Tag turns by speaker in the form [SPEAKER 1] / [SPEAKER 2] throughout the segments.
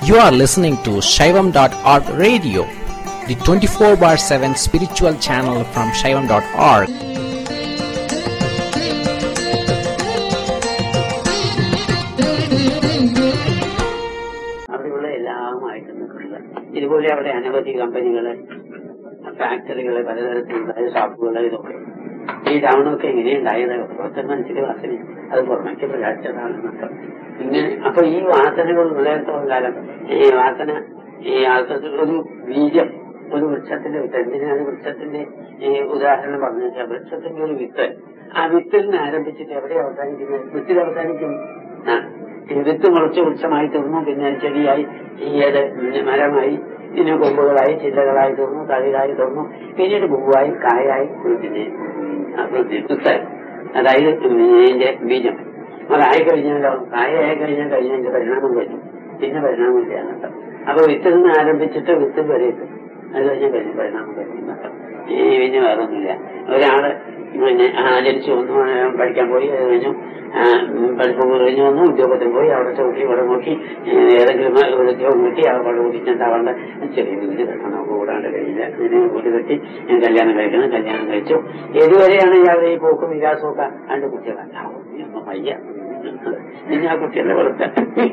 [SPEAKER 1] You are listening to Shaivam.org radio, the 24 bar 7 spiritual channel from Shaivam.org.
[SPEAKER 2] അവിടെയുള്ള എല്ലാമായിട്ട് നിൽക്കുന്നത് ഇതുപോലെ അവിടെ അനവധി കമ്പനികള് ഫാക്ടറികള് പലതരത്തിലുള്ള ഷോപ്പുകള് ഇതൊക്കെ ഈ ടൗണൊക്കെ എങ്ങനെയുണ്ടായത് പുറത്തെ മനസ്സിൽ വാസന അത് പുറമേക്ക് പ്രകാശിച്ചതാണെന്നൊക്കെ ഇങ്ങനെ അപ്പൊ ഈ വാസനകൾ ഉള്ളിടത്തോളം കാലം ഈ വാസന ഈ ആൾക്കത് ഒരു ബീജം ഒരു വൃക്ഷത്തിന്റെ വിത്ത് എന്തിനാണ് വൃക്ഷത്തിന്റെ ഈ ഉദാഹരണം പറഞ്ഞു വെച്ചാൽ വൃക്ഷത്തിന്റെ ഒരു വിത്ത് ആ വിത്തിൽ നിന്ന് ആരംഭിച്ചിട്ട് എവിടെ അവസാനിക്കുന്നത് വിത്തിൽ അവസാനിക്കും ആ ഈ വിത്ത് മുളച്ച് വൃക്ഷമായി തീർന്നു പിന്നെ ചെടിയായി ഈ അത് മരമായി പിന്നെ കൊമ്പുകളായി ചില്ലകളായി തീർന്നു തളിരായി തീർന്നു പിന്നീട് പൂവായി കായായി പിന്നെ വിത്തായി അതായത് ഇതിന്റെ ബീജം അതായി കഴിഞ്ഞാലോ കായായി കഴിഞ്ഞാൽ കഴിഞ്ഞതിന്റെ പരിണാമം കഴിഞ്ഞു പിന്നെ പരിണാമമില്ല എന്നർത്ഥം അപ്പൊ വിത്തിൽ നിന്ന് ആരംഭിച്ചിട്ട് വിത്ത് വരെ എത്തും അത് കഴിഞ്ഞാൽ കഴിഞ്ഞ പരിണാമം കഴിഞ്ഞു എന്നർത്ഥം ഈ പിന്നെ വേറൊന്നുമില്ല ഒരാള് പിന്നെ ആ ജനിച്ചു വന്നു ആ, പഠിക്കാൻ പോയി അത് കഴിഞ്ഞു ആ, ഉം, പഠിപ്പ് കഴിഞ്ഞു വന്നു ഉദ്യോഗത്തിന് പോയി അവിടെ ചവിട്ടി ഇവിടെ നോക്കി ഏ, ഏതെങ്കിലും ഒരു ഉദ്യോഗം കിട്ടി അവിടെ കൂടി ചെന്ന് അവളുടെ ചെറിയ വീട് കെട്ടണം നമുക്ക് കൂടാണ്ട് കഴിയില്ല അങ്ങനെ വീട് കെട്ടി ഞാൻ കല്യാണം കഴിക്കണം കല്യാണം കഴിച്ചു ഏതുവരെയാണ് ഇയാളുടെ ഈ പോക്കും വികാസവും ഒക്കെ രണ്ട് കുട്ടികളല്ല വയ്യ ഇനി ആ കുട്ടികളെ വളർത്താൻ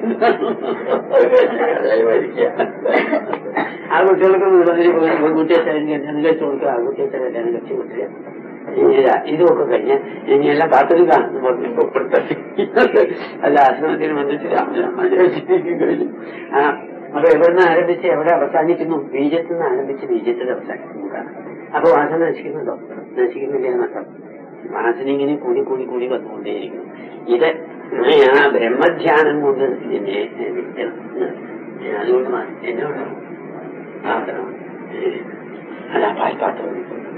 [SPEAKER 2] ആ കുട്ടികൾക്ക് വീടിന് പെൺകുട്ടിയെ കല്യാണം കഴിച്ചു കൊടുക്കുക ആ കുട്ടിയെ കല്യാണം കഴിച്ചു കൊടുക്കുക ഇതാ ഇതൊക്കെ കഴിഞ്ഞ് ഇനി എല്ലാം കാത്തിരിക്കാന്ന് പറഞ്ഞപ്പോ ഇപ്പോഴത്തെ അല്ല ആശ്രമത്തിന് വന്നിട്ട് രാമരാമാചരിക്കും കഴിഞ്ഞു ആ അപ്പൊ എവിടുന്ന് ആരംഭിച്ച് എവിടെ അവസാനിക്കുന്നു ബീജത്തിൽ നിന്ന് ആരംഭിച്ച് ബീജത്തിൽ അവസാനിക്കുന്നതാണ് അപ്പൊ വാസന നശിക്കുന്നുണ്ടോ നശിക്കുന്നില്ല എന്നർത്ഥം വാസന ഇങ്ങനെ കൂടി കൂടി കൂടി വന്നുകൊണ്ടേയിരിക്കുന്നു ഇത് ആ ബ്രഹ്മധ്യാനം കൊണ്ട് എന്നെ നിൽക്കണം അതുകൊണ്ട് മാ- എന്നോട് ആക്കണം അല്ല പാൽപാത്രം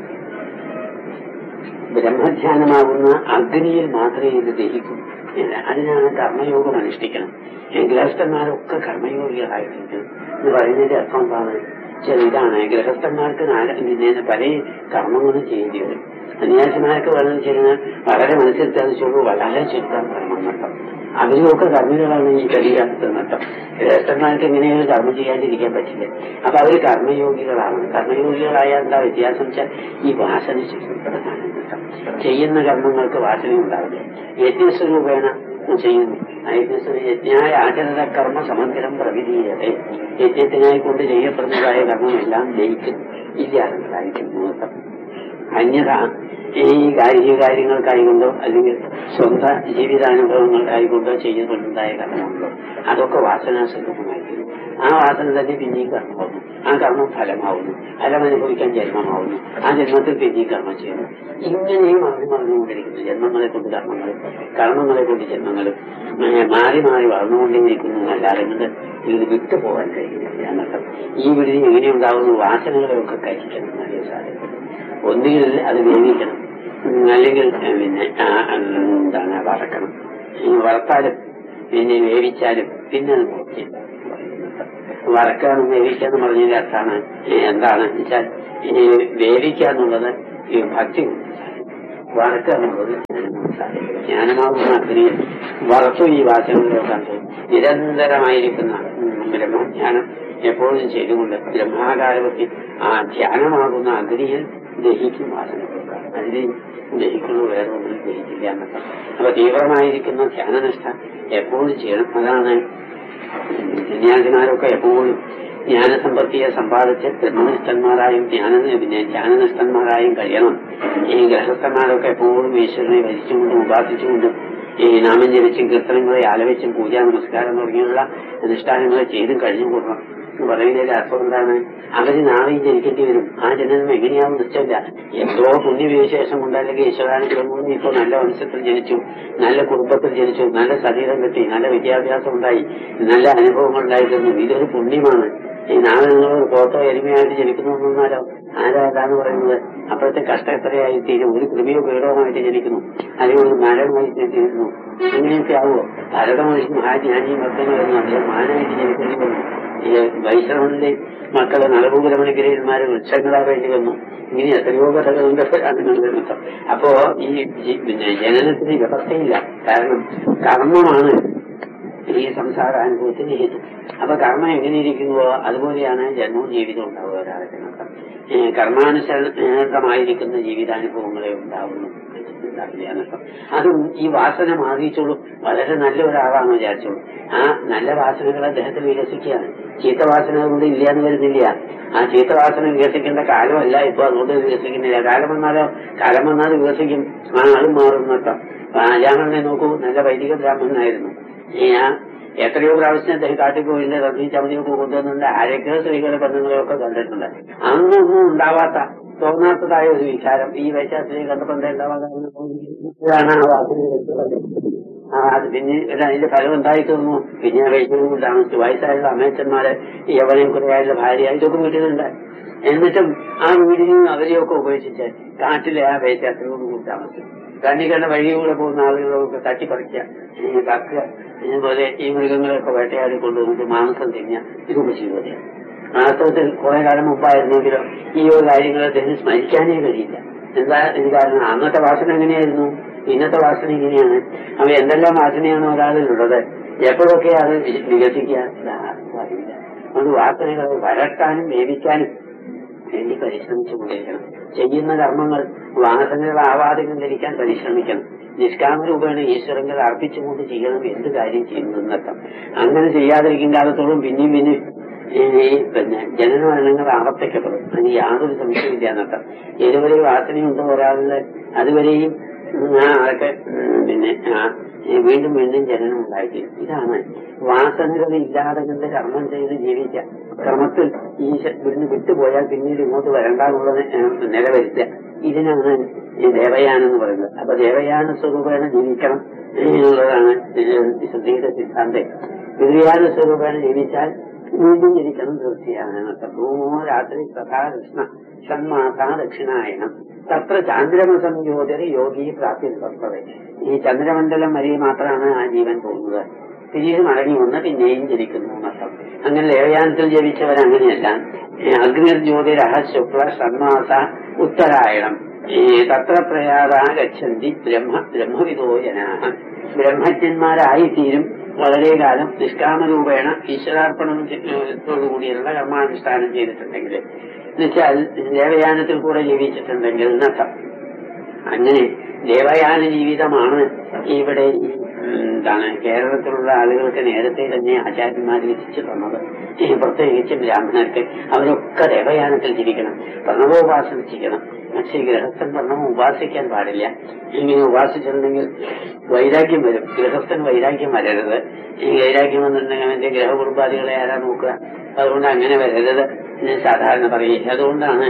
[SPEAKER 2] ബ്രഹ്മധ്യാനമാകുന്ന അഗ്നിയിൽ മാത്രമേ ഇത് ദഹിക്കൂ ഇല്ല, അതിനാണ് കർമ്മയോഗം അനുഷ്ഠിക്കണം ഈ ഗൃഹസ്ഥന്മാരൊക്കെ കർമ്മയോഗികളായിട്ടിരിക്കണം എന്ന് പറയുന്നതിന്റെ അർത്ഥം എന്താണ് ചില ഇതാണ് ഗൃഹസ്ഥന്മാർക്ക് നാല് പിന്നെ പല കർമ്മങ്ങളും ചെയ്യേണ്ടി വരും സന്യാസിമാർക്ക് വളരെ ചെയ്യുന്ന വളരെ മനസ്സിലാച്ചുള്ളൂ വളരെ ചുരുക്കം കർമ്മം നട്ടം അവരുമൊക്കെ കർമ്മികളാണ് ഈ ശരീരത്തിൽ നട്ടം ഗൃഹസ്ഥന്മാർക്ക് എങ്ങനെയും കർമ്മം ചെയ്യാണ്ടിരിക്കാൻ പറ്റില്ല അപ്പൊ അവര് കർമ്മയോഗികളാണ് കർമ്മയോഗികളായ എന്താ വ്യത്യാസം വെച്ചാൽ ഈ വാസന ശുദ്ധപ്പെടുന്നതാണ് നട്ടം ചെയ്യുന്ന കർമ്മങ്ങൾക്ക് വാസന ഉണ്ടാവില്ല യജ്ഞസ്വരൂപേണ ചെയ്യുന്നു ആ യജ്ഞസ്വര യജ്ഞായ ആചരണ കർമ്മ സമഗ്രം പ്രവിധീയതേ യജ്ഞത്തിനായി കൊണ്ട് ചെയ്യപ്പെടുന്നതായ കർമ്മമെല്ലാം ജയിക്കും ഇല്ലാതെന്നതായിരിക്കും നൃത്തം അന്യത ഈ കായിക കാര്യങ്ങൾക്കായിക്കൊണ്ടോ അല്ലെങ്കിൽ സ്വന്തം ജീവിതാനുഭവങ്ങൾക്കായിക്കൊണ്ടോ ചെയ്യുന്നുണ്ടായ കർമ്മമുണ്ടോ അതൊക്കെ വാസനാസ്വരൂപമായിരിക്കും ആ വാസന തന്നെ പിന്നെയും കർമ്മമാവുന്നു ആ കർമ്മം ഫലമാവുന്നു ഫലം അനുഭവിക്കാൻ ജന്മമാവുന്നു ആ ജന്മത്തിൽ പിന്നെയും കർമ്മം ചെയ്യുന്നു ഇങ്ങനെയും മാറി മറന്നുകൊണ്ടിരിക്കുന്നു ജന്മങ്ങളെ കൊണ്ട് കർമ്മങ്ങളും കർമ്മങ്ങളെ കൊണ്ട് ജന്മങ്ങളും ഏ, മാറി മാറി വളർന്നുകൊണ്ടേയിരിക്കുന്നു അല്ലാതെ കൊണ്ട് ഇത് വിട്ടു പോകാൻ കഴിയുന്നില്ല എന്നർത്ഥം ഈ വിടുതി എങ്ങനെയുണ്ടാവുന്നു വാസനകളെയൊക്കെ കഴിക്കണം എന്നറിയാൻ സാധിക്കും ഒന്നുകിൽ അത് വേവിക്കണം ഉം, അല്ലെങ്കിൽ ഏ, പിന്നെ ആ, ഉം, എന്താണ് വറക്കണം ഉം, വറുത്താലും പിന്നെ വേവിച്ചാലും പിന്നെ അത് മുറിക്കും വറക്കാനും വേവിക്കാന്ന് പറഞ്ഞതിന്റെ അർത്ഥാണ് ഏ, എന്താണ് വെച്ചാൽ ഈ വേവിക്കുക എന്നുള്ളത് ഈ ഭക്തി കൊണ്ട് സാധിക്കും. വറക്കുക എന്നുള്ളത് ജ്ഞാനം കൊണ്ട് സാധിക്കും. ജ്ഞാനമാകുന്ന അഗ്നിയിൽ വറുത്തു ഈ വാചകങ്ങളെ കണ്ടു നിരന്തരമായിരിക്കുന്ന ഉം, ബ്രഹ്മജ്ഞാനം എപ്പോഴും ചെയ്തുകൊണ്ട് ബ്രഹ്മാകാരവത്തിൽ ആ ധ്യാനമാകുന്ന അഗ്നിയിൽ ദഹിക്കും വാസനകൾക്കാണ് അതിൽ ദഹിക്കുന്നു വേറെ ഒന്നും ദഹിക്കില്ല എന്നൊക്കെ അപ്പൊ തീവ്രമായിരിക്കുന്ന ധ്യാനനിഷ്ഠ എപ്പോഴും ചെയ്യണം അതാണ് സന്യാസിമാരൊക്കെ എപ്പോഴും ജ്ഞാനസമ്പത്തിയെ സമ്പാദിച്ച് ബ്രഹ്മനിഷ്ഠന്മാരായും ജ്ഞാന പിന്നെ ജ്ഞാനനിഷ്ഠന്മാരായും കഴിയണം ഈ ഗൃഹസ്ഥന്മാരൊക്കെ എപ്പോഴും ഈശ്വരനെ ഭരിച്ചുകൊണ്ടും ഉപാസിച്ചുകൊണ്ടും ഈ നാമം ജപിച്ചും കീർത്തനങ്ങളെ ആലപിച്ചും പൂജ നമസ്കാരം തുടങ്ങിയുള്ള അനുഷ്ഠാനങ്ങളെ ചെയ്തും കഴിഞ്ഞു കൂടണം എന്ന് പറയുന്നതിന്റെ അർത്ഥം എന്താണ് അവര് നാളെയും ജനിക്കേണ്ടി വരും ആ ജനനം എങ്ങനെയാവും നിശ്ചയമില്ല എന്തോ പുണ്യവിശേഷം കൊണ്ട് അല്ലെങ്കിൽ ഈശ്വരാനുഗ്രഹം കൊണ്ട് ഇപ്പൊ നല്ല വംശത്തിൽ ജനിച്ചു നല്ല കുടുംബത്തിൽ ജനിച്ചു നല്ല ശരീരം കിട്ടി നല്ല വിദ്യാഭ്യാസം ഉണ്ടായി നല്ല അനുഭവങ്ങൾ ഉണ്ടായിരുന്നു ഇതൊരു പുണ്യമാണ് ഈ നാളെ നിങ്ങൾ ഒരു പോത്തോ എരുമയായിട്ട് ജനിക്കുന്നു എന്നാലോ ആരാ അതാണ് പറയുന്നത് അപ്പോഴത്തെ കഷ്ടം എത്രയായി തീരും ഒരു കൃമിയോ പീഡവുമായിട്ട് ജനിക്കുന്നു അല്ലെങ്കിൽ ഒരു മരണമായി ജനിക്കുന്നു അങ്ങനെയൊക്കെ ആവുമോ ഭരതമഹർഷി മഹാജ്ഞാനിയും ഭക്തനും വരുന്നു അദ്ദേഹം മാനായിട്ട് ജനിക്കേണ്ടി വന്നു ഈ വൈശ്രവണിലെ മക്കളെ നളഭൂപരമണിഗിരിന്മാര് വൃക്ഷങ്ങളാ വേണ്ടി വന്നു ഇങ്ങനെ എത്രയോ കഥകളുണ്ട് പുരാണങ്ങളിൽ അപ്പോ ഈ ജി- പിന്നെ ജനനത്തിന് വ്യവസ്ഥയില്ല കാരണം കർമ്മമാണ് ഈ സംസാരാനുഭവത്തിന് ഹേതു അപ്പൊ കർമ്മം എങ്ങനെയിരിക്കുന്നുവോ അതുപോലെയാണ് ജന്മവും ജീവിതവും ഉണ്ടാവുക ഒരാൾക്ക് നടത്താം കർമാനുസരണമായിരിക്കുന്ന ജീവിതാനുഭവങ്ങളെ ഉണ്ടാവുന്നു ഉണ്ടാവില്ല എന്നർത്ഥം അതും ഈ വാസന മാറിയിച്ചോളും വളരെ നല്ല ഒരാളാണെന്ന് വിചാരിച്ചോളൂ ആ നല്ല വാസനകൾ അദ്ദേഹത്തിൽ വികസിക്കുകയാണ് ചീത്ത വാസന കൊണ്ട് ഇല്ല എന്ന് വരുന്നില്ല ആ ചീത്ത വാസന വികസിക്കേണ്ട കാലമല്ല ഇപ്പൊ അതുകൊണ്ട് വികസിക്കുന്നില്ല കാലം വന്നാലോ കാലം വന്നാൽ വികസിക്കും ആ ആളും മാറും എന്നർത്ഥം രാമനെ നോക്കൂ നല്ല വൈദിക ബ്രാഹ്മണനായിരുന്നു ഈ ആ എത്രയോ പ്രാവശ്യം അദ്ദേഹം കാട്ടിൽ പോയിട്ടുണ്ട് റബ്ബി ചമതിയൊക്കെ കൊണ്ടുവന്നിട്ടുണ്ട് ആരൊക്കെയോ സ്ത്രീകളെ ബന്ധങ്ങളെയൊക്കെ കണ്ടിട്ടുണ്ട് അന്നൊന്നും ഉണ്ടാവാത്ത തോന്നാത്തതായ ഒരു വിചാരം ഈ വൈശാസ്ത്രീയെ കണ്ടപ്പോൾ എന്താ ഉണ്ടാവാതാണ് ആ വാക്കിനെ വെച്ചുള്ളത് ആ അത് പിന്നെ ഇത് അതിന്റെ ഫലം ഉണ്ടായി തോന്നുന്നു പിന്നെ വൈദ്യുതി താമസിച്ചു വയസ്സായുള്ള അമ്മച്ചന്മാരെ യവനെയും കുറയായുള്ള ഭാര്യ ഇതൊക്കെ വീട്ടിലുണ്ട് എന്നിട്ടും ആ വീടിനെയും അവരെയൊക്കെ ഉപേക്ഷിച്ച് കാട്ടിലെ ആ വൈശാസ്ത്രിയോട് കൂടി താമസിച്ചു കണ്ണി കണ്ട വഴിയിലൂടെ പോകുന്ന ആളുകളൊക്കെ തട്ടിപ്പറിക്കുക ഈ കക്കുക ഇതുപോലെ ഈ മൃഗങ്ങളെയൊക്കെ വേട്ടയാടി കൊണ്ടുവന്നിട്ട് മാംസം തിന്നുക ഇതൊക്കെ ചെയ്യുന്നത് വാസ്തവത്തിൽ കുറെ കാലം മുമ്പായിരുന്നെങ്കിലും ഈ ഒരു കാര്യങ്ങൾ അദ്ദേഹം സ്മരിക്കാനേ കഴിയില്ല എന്താ ഇത് കാരണം അന്നത്തെ വാസന എങ്ങനെയായിരുന്നു ഇന്നത്തെ വാസന ഇങ്ങനെയാണ് അവ എന്തെല്ലാം വാസനയാണ് ഒരാളിലുള്ളത് എപ്പോഴൊക്കെ അത് വികസിക്കുക ഇതാർക്കും അറിയില്ല അതുകൊണ്ട് വാസനകളെ വരട്ടാനും വേവിക്കാനും വേണ്ടി പരിശ്രമിച്ചുകൊണ്ടിരിക്കണം ചെയ്യുന്ന കർമ്മങ്ങൾ വാസനകളാവാതെ ധരിക്കാൻ പരിശ്രമിക്കണം നിഷ്കാമരൂപേണ ഈശ്വരങ്ങൾ അർപ്പിച്ചുകൊണ്ട് ചെയ്യണം എന്ത് കാര്യം ചെയ്യുന്നതെന്നർത്ഥം അങ്ങനെ ചെയ്യാതിരിക്കും കാലത്തോളം പിന്നെയും പിന്നെ ഈ പിന്നെ ജനന മരണങ്ങൾ ആവർത്തിക്കപ്പെടും അതിന് യാതൊരു സംശയമില്ല എന്നർത്ഥം ഏതുവരെ വാസനയുണ്ടോ ഒരാളുടെ അതുവരെയും ആ ആൾക്ക് പിന്നെ ആ വീണ്ടും വീണ്ടും ജനനം ഉണ്ടായിരിക്കും ഇതാണ് വാസനകൾ ഇല്ലാതെ കണ്ട് കർമ്മം ചെയ്ത് ജീവിക്കുക ക്രമത്തിൽ ഈ ഇവിടുന്ന് വിട്ടുപോയാൽ പിന്നീട് ഇങ്ങോട്ട് വരണ്ടെന്നുള്ളത് നിലവരുത്തുക ഇതിനാണ് ഈ ദേവയാനം എന്ന് പറയുന്നത് അപ്പൊ ദേവയാന സ്വരൂപേണ ജീവിക്കണം എന്നുള്ളതാണ് ശ്രദ്ധയുടെ സിദ്ധാന്തം പിതൃയാന സ്വരൂപേണ ജീവിച്ചാൽ വീണ്ടും ജനിക്കണം തീർച്ചയാണ് ഭൂമോ രാത്രി തഥാ കൃഷ്ണ ഷൺമാസ ദക്ഷിണായനം തത്ര ചാന്ദ്രമസം ജ്യോതിർ യോഗി പ്രാപ്തി നിർത്തത് ഈ ചന്ദ്രമണ്ഡലം വരെ മാത്രമാണ് ആ ജീവൻ പോകുന്നത് പിന്നീട് മടങ്ങി വന്ന് പിന്നെയും ജനിക്കുന്നു എന്നർത്ഥം അങ്ങനെ ദേവയാനത്തിൽ ജനിച്ചവർ അങ്ങനെയല്ല അഗ്നിർ ജ്യോതിരഹ ശുക്ല ഷൺമാസ ഉത്തരായണം തത്ര പ്രയാത ഗച്ഛന്തി ബ്രഹ്മ ബ്രഹ്മവിദോ ജനാഹ ബ്രഹ്മജ്ഞന്മാരായി തീരും വളരെ കാലം നിഷ്കാമരൂപേണ ഈശ്വരാർപ്പണത്തോടുകൂടിയുള്ള കർമാനുഷ്ഠാനം ചെയ്തിട്ടുണ്ടെങ്കിൽ എന്നുവെച്ചാൽ ദേവയാനത്തിൽ കൂടെ ജീവിച്ചിട്ടുണ്ടെങ്കിൽ എന്നർത്ഥം അങ്ങനെ ദേവയാന ജീവിതമാണ് ഇവിടെ ഈ എന്താണ് കേരളത്തിലുള്ള ആളുകൾക്ക് നേരത്തെ തന്നെ ആചാര്യന്മാർ വിധിച്ചു തന്നത് പ്രത്യേകിച്ച് ബ്രാഹ്മണർക്ക് അവരൊക്കെ ദേവയാനത്തിൽ ജീവിക്കണം പ്രണവോപാസന ചെയ്യണം പക്ഷേ ഗൃഹസ്ഥൻ പ്രണവം ഉപാസിക്കാൻ പാടില്ല ഇങ്ങനെ ഉപാസിച്ചിട്ടുണ്ടെങ്കിൽ വൈരാഗ്യം വരും ഗൃഹസ്ഥൻ വൈരാഗ്യം വരരുത് ഈ വൈരാഗ്യം വന്നിട്ടുണ്ടെങ്കിൽ അവന്റെ ഗ്രഹകുടുംബാദികളെ ആരാ നോക്കുക അതുകൊണ്ട് അങ്ങനെ വരരുത് എന്ന് സാധാരണ പറയും അതുകൊണ്ടാണ്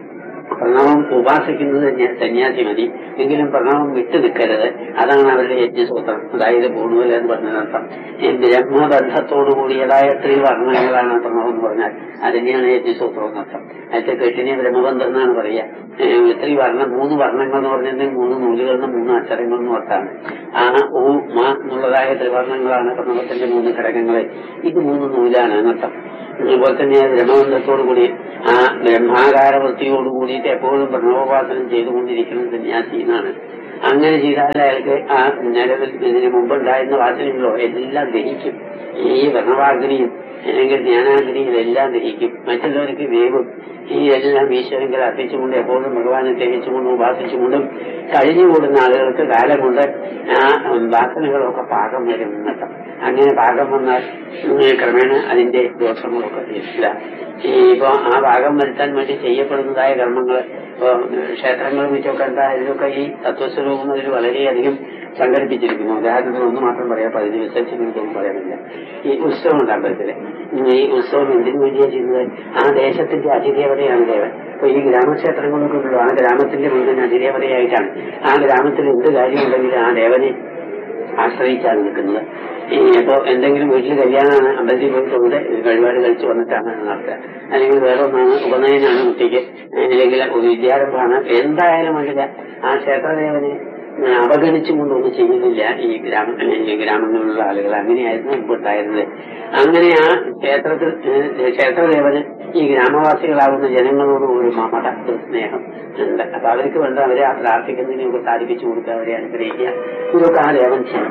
[SPEAKER 2] പ്രണവം ഉപാസിക്കുന്നത് സന്യാസി മതി എങ്കിലും പ്രണവം വിട്ടു നിൽക്കരുത് അതാണ് അവരുടെ യജ്ഞസൂത്രം അതായത് പൂണൂല എന്ന് പറഞ്ഞതിനർത്ഥം ബ്രഹ്മബന്ധത്തോടു കൂടിയതായ ത്രിവർണ്ണങ്ങളാണ് പ്രണവം എന്ന് പറഞ്ഞാൽ അതിനെയാണ് യജ്ഞസൂത്രം എന്നർത്ഥം അതിന്റെ കെട്ടിനെ ബ്രഹ്മബന്ധം എന്നാണ് പറയുക ത്രിവർണ്ണം മൂന്ന് വർണ്ണങ്ങൾ എന്ന് പറഞ്ഞിട്ടുണ്ടെങ്കിൽ മൂന്ന് നൂലുകളിൽ മൂന്ന് അക്ഷരങ്ങൾ എന്ന് അർത്ഥാണ് ആ ഊ മ എന്നുള്ളതായ ത്രിവർണ്ണങ്ങളാണ് പ്രണവത്തിന്റെ മൂന്ന് ഘടകങ്ങൾ ഇത് മൂന്ന് നൂലാണ് എന്നർത്ഥം അതുപോലെ തന്നെ ബ്രഹ്മബന്ധത്തോടു കൂടി ആ ബ്രഹ്മാകാര വൃത്തിയോട് കൂടിയിട്ട് എപ്പോഴും പ്രണവോപാസനം ചെയ്തുകൊണ്ടിരിക്കണം സന്യാസി എന്നാണ് അങ്ങനെ ചെയ്താൽ അയാൾക്ക് ആ നിലവിൽ ഇതിന് മുമ്പുണ്ടായിരുന്ന വാസനകളോ എല്ലാം ദഹിക്കും ഈ പ്രണവാഗ്നിയും അല്ലെങ്കിൽ ജ്ഞാനാഗ്നിയും എല്ലാം ദഹിക്കും മറ്റുള്ളവർക്ക് വേവും ഈ എല്ലാം ഈശ്വരങ്ങൾ അർപ്പിച്ചുകൊണ്ട് എപ്പോഴും ഭഗവാനെ ത്യജിച്ചുകൊണ്ടും ഉപാസിച്ചുകൊണ്ടും കഴിഞ്ഞുകൂടുന്ന ആളുകൾക്ക് കാലം കൊണ്ട് ആ വാസനകളൊക്കെ പാകം വരും എന്നർത്ഥം അങ്ങനെ പാകം വന്നാൽ ക്രമേണ അതിന്റെ ദോഷങ്ങളൊക്കെ ഇല്ല ഇപ്പോ ആ ഭാഗം വരുത്താൻ വേണ്ടി ചെയ്യപ്പെടുന്നതായ കർമ്മങ്ങൾ ഇപ്പോ ക്ഷേത്രങ്ങളും മറ്റൊക്കെ എന്താ ഇതിലൊക്കെ ഈ തത്വസ്വരൂപം അതിൽ വളരെയധികം സംഘടിപ്പിച്ചിരിക്കുന്നു ഉദാഹരണത്തിന് ഒന്ന് മാത്രം പറയാം പതിന് വിസർജിക്കുന്നതൊന്നും പറയാനില്ല ഈ ഉത്സവം ഉണ്ട് അമ്പലത്തില് ഈ ഉത്സവം എന്തിനു വേണ്ടിയാണ് ചെയ്യുന്നത് ആ ദേശത്തിന്റെ അതിദേവതയാണ് ദേവൻ അപ്പൊ ഈ ഗ്രാമക്ഷേത്രങ്ങളൊക്കെ ഉള്ളൂ ആ ഗ്രാമത്തിന്റെ മുഴുവൻ അതിദേവതയായിട്ടാണ് ആ ഗ്രാമത്തിൽ എന്ത് കാര്യമുണ്ടെങ്കിലും ആ ദേവനെ ആശ്രയിച്ചാണ് നിൽക്കുന്നത് ഈ ഇപ്പോ എന്തെങ്കിലും വീട്ടിൽ കല്യാണമാണ് അമ്പലത്തിൽ പോയി കൊണ്ട് വഴിപാട് കഴിച്ചു വന്നിട്ടാണ് നടത്തുക അല്ലെങ്കിൽ വേറെ ഒന്നാണ് ഉപനയനാണ് കുട്ടിക്ക് അല്ലെങ്കിൽ ഒരു വിദ്യാരംഭമാണ് എന്തായാലും വേണ്ടില്ല ആ ക്ഷേത്രദേവനെ അവഗണിച്ചുകൊണ്ടൊന്നും ചെയ്യുന്നില്ല ഈ ഗ്രാമ ഈ ഗ്രാമങ്ങളിലുള്ള ആളുകൾ അങ്ങനെയായിരുന്നു മുമ്പുണ്ടായിരുന്നത് അങ്ങനെ ആ ക്ഷേത്രത്തിൽ ക്ഷേത്രദേവന് ഈ ഗ്രാമവാസികളാകുന്ന ജനങ്ങളോട് ഒരു മമത ഒരു സ്നേഹം ഉണ്ട് അപ്പൊ അവർക്ക് വേണ്ട അവരെ ആ പ്രാർത്ഥിക്കുന്നതിനൊക്കെ സാധിപ്പിച്ചു കൊടുക്കുക അവരെ അനുഗ്രഹിക്കുക ഇതൊക്കെ ആ ദേവൻ ചെയ്യുന്നത്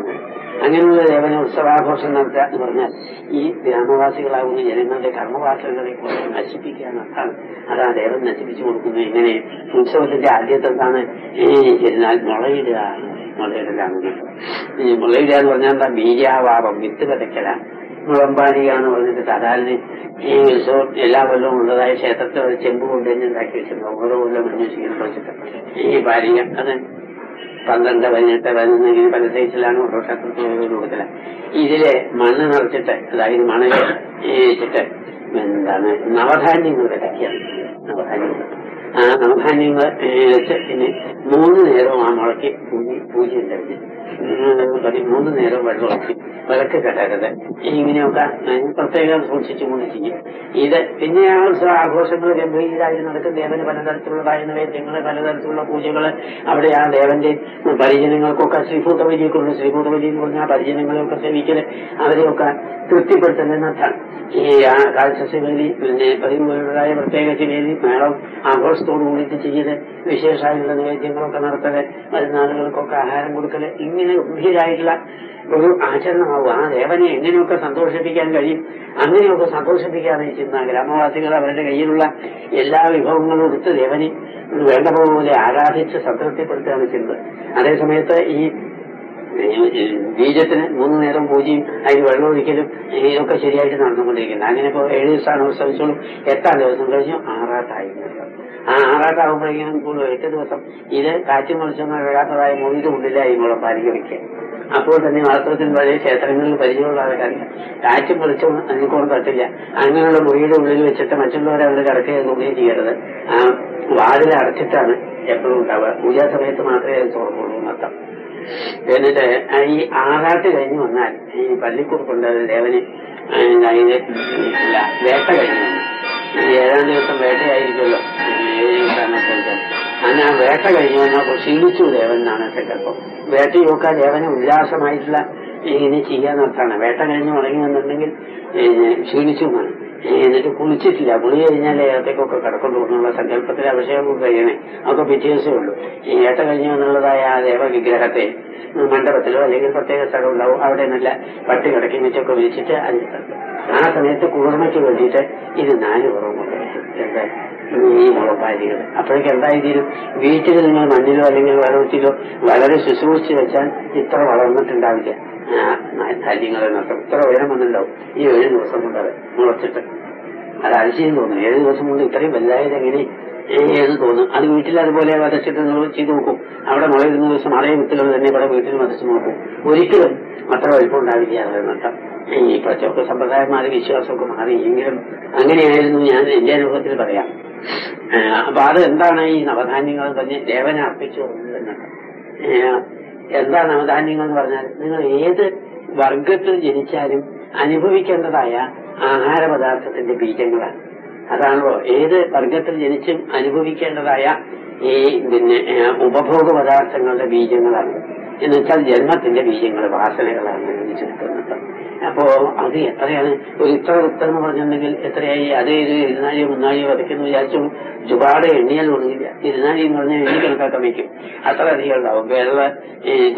[SPEAKER 2] അങ്ങനെയുള്ള ദേവന ഉത്സവാഘോഷം നടത്തുക എന്ന് പറഞ്ഞാൽ ഈ ഗ്രാമവാസികളാകുന്ന ജനങ്ങളുടെ കർമ്മവാസനകളെ കുറിച്ച് നശിപ്പിക്കുക എന്നർത്ഥമാണ് അതാ ദേവൻ നശിപ്പിച്ചു കൊടുക്കുന്നു എങ്ങനെ ഉത്സവത്തിന്റെ ആദ്യത്തെ എന്താണ് ഈ ചെന്നാൽ മുളയിടുക മുളയിടലാണ് ഈ മുളയിടുക എന്ന് പറഞ്ഞാൽ എന്താ ബീജാവാപം വിത്ത് വിതയ്ക്കലാണ് മുളമ്പാലിക എന്ന് പറഞ്ഞിട്ട് സാധാരണ ഈ ഉത്സവം എല്ലാ കൊല്ലവും ഉള്ളതായ ക്ഷേത്രത്തിൽ ഒരു ചെമ്പ് കൊണ്ടുതന്നെ ഉണ്ടാക്കി വെച്ചിട്ടുണ്ട് ഓരോ കൊല്ലം അന്വേഷിക്കുന്ന വെച്ചിട്ട് ഈ പാലിക അത് പന്ത്രണ്ട് പതിനെട്ട് പതിനൊന്ന് ഇങ്ങനെ പല സൈസിലാണ് ഓരോ ക്ഷേത്രത്തിൽ കൊടുക്കല ഇതില് മണ്ണ് നിറച്ചിട്ട് അതായത് മണല് വെച്ചിട്ട് എന്താണ് നവധാന്യങ്ങൾ വിതയ്ക്കുകയാണ് നവധാന്യങ്ങൾ ആ നവധാന്യങ്ങൾ വെച്ച് പിന്നെ മൂന്ന് നേരവും ആ മുളയ്ക്ക് പൂജ പൂജ ഉണ്ടായിരുന്നു മൂന്ന് നേരം വെള്ളം ഒഴിച്ച് വിളക്ക് കെട്ടരുത് ഇങ്ങനെയൊക്കെ പ്രത്യേകം സൂക്ഷിച്ചുകൊണ്ട് ചെയ്യും ഇത് പിന്നെ ആ ഉത്സവ ആഘോഷങ്ങൾ ഗംഭീരമായി നടക്കും ദേവന് പലതരത്തിലുള്ളതായ നൈവേദ്യങ്ങള് പലതരത്തിലുള്ള പൂജകള് അവിടെ ആ ദേവന്റെ പരിജനങ്ങൾക്കൊക്കെ ശ്രീഭൂതവലിയൊക്കെ ശ്രീഭൂതവലി എന്ന് പറഞ്ഞാൽ ആ പരിജനങ്ങളെയൊക്കെ സേവിക്കല് അവരെയൊക്കെ തൃപ്തിപ്പെടുത്തലെന്നർത്ഥം ഈ ആ കാഴ്ചശിവേലി പിന്നെ പതിവുള്ളതായ പ്രത്യേക ശിവേലി മേളം ആഘോഷത്തോടു കൂടിയിട്ട് ചെയ്യല് വിശേഷമായിട്ടുള്ള നൈവേദ്യങ്ങളൊക്കെ നടത്തല് വരുന്ന ആളുകൾക്കൊക്കെ ആഹാരം കൊടുക്കല് ഇങ്ങനെ ഗംഭീരായിട്ടുള്ള ഒരു ആചരണമാവും ആ ദേവനെ എങ്ങനെയൊക്കെ സന്തോഷിപ്പിക്കാൻ കഴിയും അങ്ങനെയൊക്കെ സന്തോഷിപ്പിക്കാതെ ചെയ്യുന്ന ഗ്രാമവാസികൾ അവരുടെ കയ്യിലുള്ള എല്ലാ വിഭവങ്ങളും എടുത്ത് ദേവനെ വേണ്ട പോലെ ആരാധിച്ച് സംതൃപ്തിപ്പെടുത്തുകയാണ് ചെയ്യുന്നത് അതേസമയത്ത് ഈ ബീജത്തിന് മൂന്ന് നേരം പൂജയും അതിന് വെള്ളമൊഴിക്കലും ഇതൊക്കെ ശരിയായിട്ട് നടന്നുകൊണ്ടിരിക്കുന്നത് അങ്ങനെ ഇപ്പോൾ ഏഴ് ദിവസമാണ് ഉത്സവിച്ചോളൂ എട്ടാം ദിവസം കഴിഞ്ഞു ആറാട്ടായി ആ ആറാട്ടാകുമ്പോഴേക്കും കൂടുതൽ എട്ട് ദിവസം ഇത് കാറ്റും മത്സ്യം കഴിയാത്തതായ മൊഴിയുടെ ഉള്ളിലായി മുളപ്പാലിക്ക് വയ്ക്കുക അപ്പോൾ തന്നെ വാസ്തവത്തിൽ പഴയ ക്ഷേത്രങ്ങളിൽ പരിചയമുള്ള ആൾക്കാരില്ല കാറ്റും വെളിച്ചവും അതിനെക്കൊണ്ട് പറ്റില്ല അങ്ങനെയുള്ള മുറിയുടെ ഉള്ളിൽ വെച്ചിട്ട് മറ്റുള്ളവരെ അവിടെ കിടക്കുകയൊന്നും ചെയ്യരുത് ആ വാതിൽ അടച്ചിട്ടാണ് എപ്പോഴും ഉണ്ടാവുക പൂജാ സമയത്ത് മാത്രമേ അത് തുറക്കുള്ളൂ എന്നർത്ഥം എന്നിട്ട് ഈ ആറാട്ട് കഴിഞ്ഞ് വന്നാൽ ഈ പള്ളിക്കുറുപ്പുണ്ട് ദേവന് അതിന് വേട്ട കഴിഞ്ഞു വന്നു ഏഴാം ദിവസം വേട്ടയായിരിക്കുമല്ലോ ഏഴ് ദിവസമാണത്തെ അന്ന് ആ വേട്ട കഴിഞ്ഞു വന്നപ്പോൾ ക്ഷീണിച്ചു ദേവൻ എന്നാണ് സങ്കല്പം വേട്ടയൊക്കെ ദേവന് ഉല്ലാസമായിട്ടുള്ള ഇങ്ങനെ ചെയ്യാന്നർത്താണ് വേട്ട കഴിഞ്ഞ് മടങ്ങി വന്നിട്ടുണ്ടെങ്കിൽ ക്ഷീണിച്ചു എന്നാണ് എന്നിട്ട് കുളിച്ചിട്ടില്ല കുളി കഴിഞ്ഞാൽ ഏത്തേക്കൊക്കെ കിടക്കൊണ്ടു എന്നുള്ള സങ്കല്പത്തിൽ അഭിഷേകം കഴിയണേ അതൊക്കെ പിറ്റേ ദിവസമേ ഉള്ളൂ ഈ ഏട്ട കഴിഞ്ഞു എന്നുള്ളതായ ആ ദേവവിഗ്രഹത്തെ മണ്ഡപത്തിലോ അല്ലെങ്കിൽ പ്രത്യേക സ്ഥലം ഉണ്ടാവും അവിടെ നല്ല പട്ടി കിടക്കി വെച്ചൊക്കെ വിരിച്ചിട്ട് അതിൽ ആ സമയത്ത് കൂർമ്മയ്ക്ക് വേണ്ടിയിട്ട് ഇത് നാല് കുറവുണ്ട് എന്താ ഈ മുളപ്പാരികൾ അപ്പോഴേക്ക് എന്തായി തീരും വീട്ടിൽ നിങ്ങൾ മണ്ണിലോ അല്ലെങ്കിൽ വെള്ളത്തിലോ വളരെ ശുശ്രൂഷിച്ച് വെച്ചാൽ ഇത്ര വളർന്നിട്ടുണ്ടാവില്ല ധാന്യങ്ങളെ നഷ്ടം ഇത്ര ഉയരം വന്നിട്ടുണ്ടാവും ഈ ഏഴ് ദിവസം കൊണ്ട് അത് മുളച്ചിട്ട് അത് അതിശയം തോന്നും ഏഴ് ദിവസം കൊണ്ട് ഇത്രയും വലുതായത് എങ്ങനെ ഏത് തോന്നും അത് വീട്ടിൽ അതുപോലെ വരച്ചിട്ട് നിങ്ങൾ ചെയ്ത് നോക്കും അവിടെ മുളയിരുന്ന ദിവസം അതേ വിത്തുകൾ തന്നെ ഇവിടെ വീട്ടിൽ വരച്ച് നോക്കും ഒരിക്കലും അത്ര വലിപ്പം ഉണ്ടാവില്ല അത് നട്ടം ഈ പ്രച്ചൊക്കെ സമ്പ്രദായന്മാരെ വിശ്വാസമൊക്കെ മാറി എങ്കിലും അങ്ങനെയായിരുന്നു ഞാൻ എന്റെ അനുഭവത്തിൽ പറയാം അപ്പൊ അത് എന്താണ് ഈ നവധാന്യങ്ങൾ തന്നെ ദേവനെ അർപ്പിച്ചു എന്താ നവധാന്യങ്ങൾ എന്ന് പറഞ്ഞാൽ നിങ്ങൾ ഏത് വർഗത്തിൽ ജനിച്ചാലും അനുഭവിക്കേണ്ടതായ ആഹാര പദാർത്ഥത്തിന്റെ ബീജങ്ങളാണ് അതാണല്ലോ ഏത് വർഗത്തിൽ ജനിച്ചും അനുഭവിക്കേണ്ടതായ ഈ പിന്നെ ഉപഭോഗ പദാർത്ഥങ്ങളുടെ ബീജങ്ങളാണ് എന്ന് വെച്ചാൽ ജന്മത്തിന്റെ ബീജങ്ങൾ വാസനകളാണ് ചുരുക്കുന്നത് അപ്പോ അത് എത്രയാണ് ഒരു ഇത്ര വൃത്തം എന്ന് പറഞ്ഞിട്ടുണ്ടെങ്കിൽ എത്രയായി അതേ ഒരു ഇരുന്നാഴിയോ മുന്നാഴിയോ വരയ്ക്കുന്നു വിചാരിച്ചു ഒരുപാട് എണ്ണിയാൽ ഒന്നുമില്ല ഇരുന്നാഴി എന്ന് പറഞ്ഞാൽ എണ്ണി കണക്കാക്കാൻ വയ്ക്കും അത്ര അധികം ഉണ്ടാവും വെള്ള